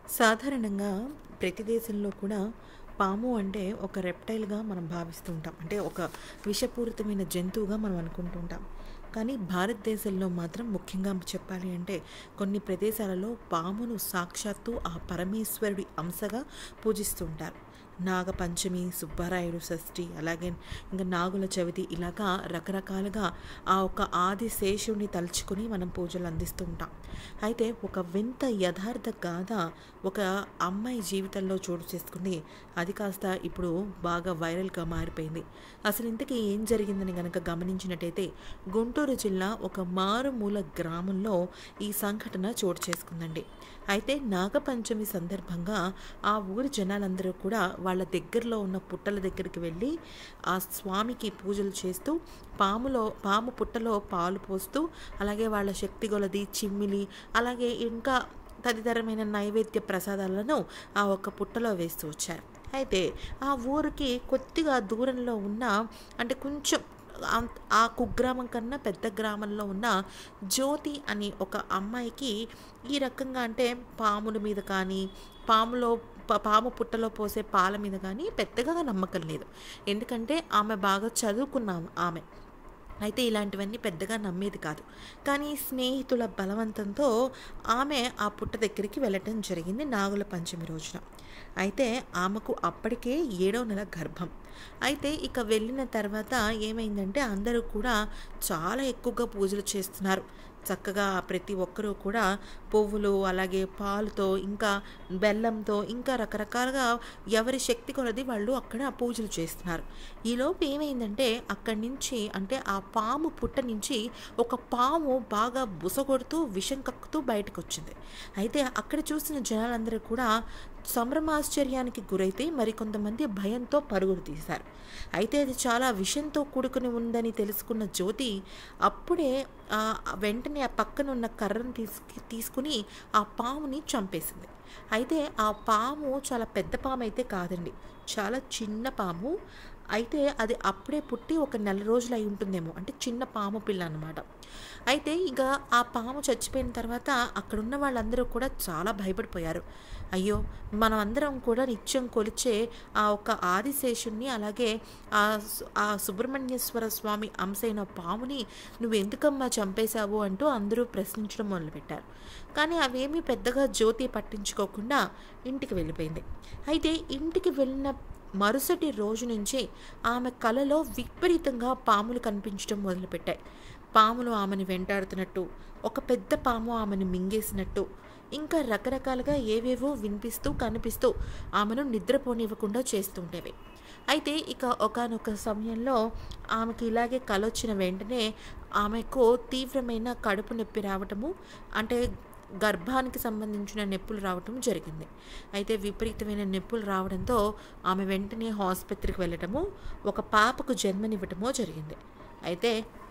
సాధారణంగా ప్రతి దేశంలో కూడా పాము అంటే ఒక రెప్టైల్గా మనం భావిస్తూ ఉంటాం అంటే ఒక విషపూరితమైన జంతువుగా మనం అనుకుంటూ ఉంటాం కానీ భారతదేశంలో మాత్రం ముఖ్యంగా చెప్పాలి అంటే కొన్ని ప్రదేశాలలో పామును సాక్షాత్తు ఆ పరమేశ్వరుడి అంశగా పూజిస్తూ ఉంటారు నాగపంచమి సుబ్బారాయుడు షష్ఠి అలాగే ఇంకా నాగుల చవితి ఇలాగా రకరకాలుగా ఆ ఒక ఆది శేషుడిని తలుచుకుని మనం పూజలు అందిస్తూ ఉంటాం అయితే ఒక వింత యథార్థ గాథ ఒక అమ్మాయి జీవితంలో చోటు చేసుకుంది అది కాస్త ఇప్పుడు బాగా వైరల్గా మారిపోయింది అసలు ఇంతకీ ఏం జరిగిందని గనక గమనించినట్టయితే గుంటూరు జిల్లా ఒక మారుమూల గ్రామంలో ఈ సంఘటన చోటు చేసుకుందండి అయితే నాగపంచమి సందర్భంగా ఆ ఊరి జనాలందరూ కూడా వాళ్ళ దగ్గరలో ఉన్న పుట్టల దగ్గరికి వెళ్ళి ఆ స్వామికి పూజలు చేస్తూ పాములో పాము పుట్టలో పాలు పోస్తూ అలాగే వాళ్ళ శక్తి గొలది చిమ్మిలి అలాగే ఇంకా తదితరమైన నైవేద్య ప్రసాదాలను ఆ ఒక్క పుట్టలో వేస్తూ వచ్చారు అయితే ఆ ఊరికి కొద్దిగా దూరంలో ఉన్న అంటే కొంచెం అంత- ఆ కుగ్రామం కన్నా పెద్ద గ్రామంలో ఉన్న జ్యోతి అని ఒక అమ్మాయికి ఈ రకంగా అంటే పాముల మీద కానీ పాములో ప- పాము పుట్టలో పోసే పాల మీద కానీ పెద్దగా నమ్మకం లేదు ఎందుకంటే ఆమె బాగా చదువుకున్నాము ఆమె అయితే ఇలాంటివన్నీ పెద్దగా నమ్మేది కాదు కానీ స్నేహితుల బలవంతంతో ఆమె ఆ పుట్ట దగ్గరికి వెళ్ళటం జరిగింది నాగుల పంచమి రోజున అయితే ఆమెకు అప్పటికే ఏడో నెల గర్భం అయితే ఇక వెళ్ళిన తర్వాత ఏమైందంటే అందరూ కూడా చాలా ఎక్కువగా పూజలు చేస్తున్నారు చక్కగా ప్రతి ఒక్కరూ కూడా పువ్వులు అలాగే పాలుతో ఇంకా బెల్లంతో ఇంకా రకరకాలుగా ఎవరి శక్తి కొలది వాళ్ళు అక్కడ పూజలు చేస్తున్నారు ఈలోపు ఏమైందంటే అక్కడి నుంచి అంటే ఆ పాము పుట్ట నుంచి ఒక పాము బాగా బుసగొడుతూ విషం కక్కుతూ బయటకు వచ్చింది అయితే అక్కడ చూసిన జనాలందరూ కూడా సంభ్రమాశ్చర్యానికి గురైతే మరికొంతమంది భయంతో పరుగులు తీశారు అయితే అది చాలా విషంతో కూడుకుని ఉందని తెలుసుకున్న జ్యోతి అప్పుడే ఆ, వెంటనే ఆ పక్కన ఉన్న కర్రను తీసుకు తీసుకుని ఆ పాముని చంపేసింది అయితే ఆ పాము చాలా పెద్ద పాము అయితే కాదండి చాలా చిన్న పాము అయితే అది అప్పుడే పుట్టి ఒక నెల రోజులు అయి ఉంటుందేమో అంటే చిన్న పాము పిల్ల అనమాట అయితే ఇక ఆ పాము చచ్చిపోయిన తర్వాత అక్కడున్న వాళ్ళందరూ కూడా చాలా భయపడిపోయారు అయ్యో మనం అందరం కూడా నిత్యం కొలిచే ఆ ఒక ఆదిశేషుణ్ణి అలాగే ఆ సు- ఆ సుబ్రహ్మణ్యేశ్వర స్వామి అంశైన పాముని నువ్వు ఎందుకమ్మా చంపేశావు అంటూ అందరూ ప్రశ్నించడం మొదలుపెట్టారు కానీ అవేమీ పెద్దగా జ్యోతి పట్టించుకోకుండా ఇంటికి వెళ్ళిపోయింది అయితే ఇంటికి వెళ్ళిన మరుసటి రోజు నుంచి ఆమె కలలో విపరీతంగా పాములు కనిపించడం మొదలుపెట్టాయి పాములు ఆమెను వెంటాడుతున్నట్టు ఒక పెద్ద పాము ఆమెను మింగేసినట్టు ఇంకా రకరకాలుగా ఏవేవో వినిపిస్తూ కనిపిస్తూ ఆమెను నిద్రపోనివ్వకుండా చేస్తుండేవి అయితే ఇక ఒకానొక సమయంలో ఆమెకి ఇలాగే కలొచ్చిన వెంటనే ఆమెకు తీవ్రమైన కడుపు నొప్పి రావటము అంటే గర్భానికి సంబంధించిన నొప్పులు రావటం జరిగింది అయితే విపరీతమైన నొప్పులు రావడంతో ఆమె వెంటనే ఆసుపత్రికి వెళ్ళటము ఒక పాపకు జన్మనివ్వటమో జరిగింది అయితే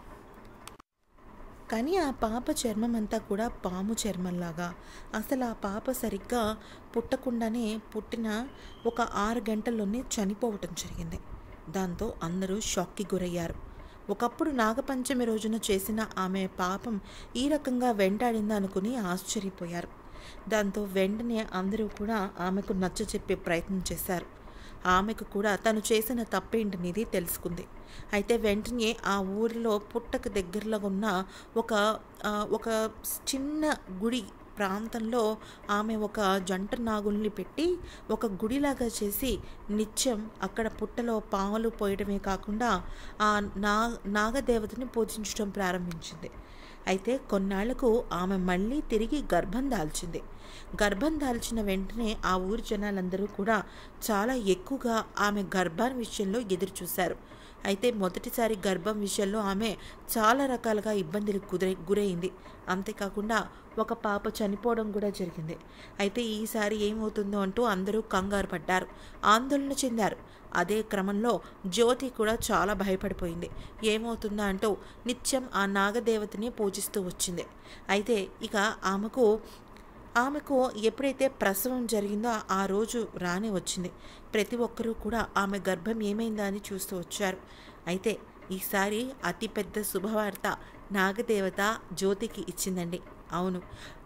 కానీ ఆ పాప చర్మం అంతా కూడా పాము చర్మంలాగా అసలు ఆ పాప సరిగ్గా పుట్టకుండానే పుట్టిన ఒక ఆరు గంటల్లోనే చనిపోవటం జరిగింది దాంతో అందరూ షాక్కి గురయ్యారు ఒకప్పుడు నాగపంచమి రోజున చేసిన ఆమె పాపం ఈ రకంగా వెంటాడిందా అనుకుని ఆశ్చర్యపోయారు దాంతో వెంటనే అందరూ కూడా ఆమెకు నచ్చ చెప్పే ప్రయత్నం చేశారు ఆమెకు కూడా తను చేసిన తప్పేంటనేది తెలుసుకుంది అయితే వెంటనే ఆ ఊరిలో పుట్టకు దగ్గరలో ఉన్న ఒక ఆ, ఒక చిన్న గుడి ప్రాంతంలో ఆమె ఒక జంట నాగుల్ని పెట్టి ఒక గుడిలాగా చేసి నిత్యం అక్కడ పుట్టలో పాములు పోయడమే కాకుండా ఆ నా నాగదేవతని పూజించడం ప్రారంభించింది అయితే కొన్నాళ్లకు ఆమె మళ్ళీ తిరిగి గర్భం దాల్చింది గర్భం దాల్చిన వెంటనే ఆ ఊరి జనాలందరూ కూడా చాలా ఎక్కువగా ఆమె గర్భాన్ని విషయంలో ఎదురు చూశారు అయితే మొదటిసారి గర్భం విషయంలో ఆమె చాలా రకాలుగా ఇబ్బందులకు కుదిరే గురైంది అంతేకాకుండా ఒక పాప చనిపోవడం కూడా జరిగింది అయితే ఈసారి ఏమవుతుందో అంటూ అందరూ కంగారు పడ్డారు ఆందోళన చెందారు అదే క్రమంలో జ్యోతి కూడా చాలా భయపడిపోయింది ఏమవుతుందా అంటూ నిత్యం ఆ నాగదేవతని పూజిస్తూ వచ్చింది అయితే ఇక ఆమెకు ఆమెకు ఎప్పుడైతే ప్రసవం జరిగిందో ఆ రోజు రానే వచ్చింది ప్రతి ఒక్కరూ కూడా ఆమె గర్భం ఏమైందా అని చూస్తూ వచ్చారు అయితే ఈసారి అతిపెద్ద శుభవార్త నాగదేవత జ్యోతికి ఇచ్చిందండి అవును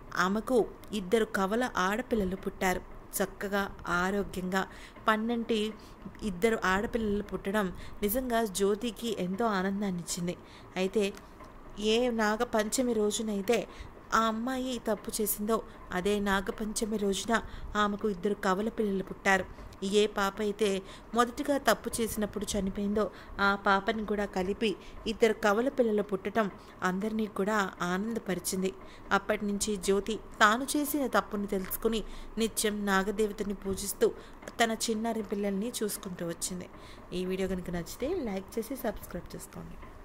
ఆమెకు ఇద్దరు కవల ఆడపిల్లలు పుట్టారు చక్కగా ఆరోగ్యంగా పన్నంటి ఇద్దరు ఆడపిల్లలు పుట్టడం నిజంగా జ్యోతికి ఎంతో ఆనందాన్ని ఇచ్చింది అయితే ఏ నాగపంచమి రోజునైతే ఆ అమ్మాయి తప్పు చేసిందో అదే నాగపంచమి రోజున ఆమెకు ఇద్దరు కవల పిల్లలు పుట్టారు ఏ పాప అయితే మొదటిగా తప్పు చేసినప్పుడు చనిపోయిందో ఆ పాపని కూడా కలిపి ఇద్దరు కవల పిల్లలు పుట్టడం అందరినీ కూడా ఆనందపరిచింది అప్పటి నుంచి జ్యోతి తాను చేసిన తప్పుని తెలుసుకుని నిత్యం నాగదేవతని పూజిస్తూ తన చిన్నారి పిల్లల్ని చూసుకుంటూ వచ్చింది ఈ వీడియో కనుక నచ్చితే లైక్ చేసి సబ్స్క్రైబ్ చేసుకోండి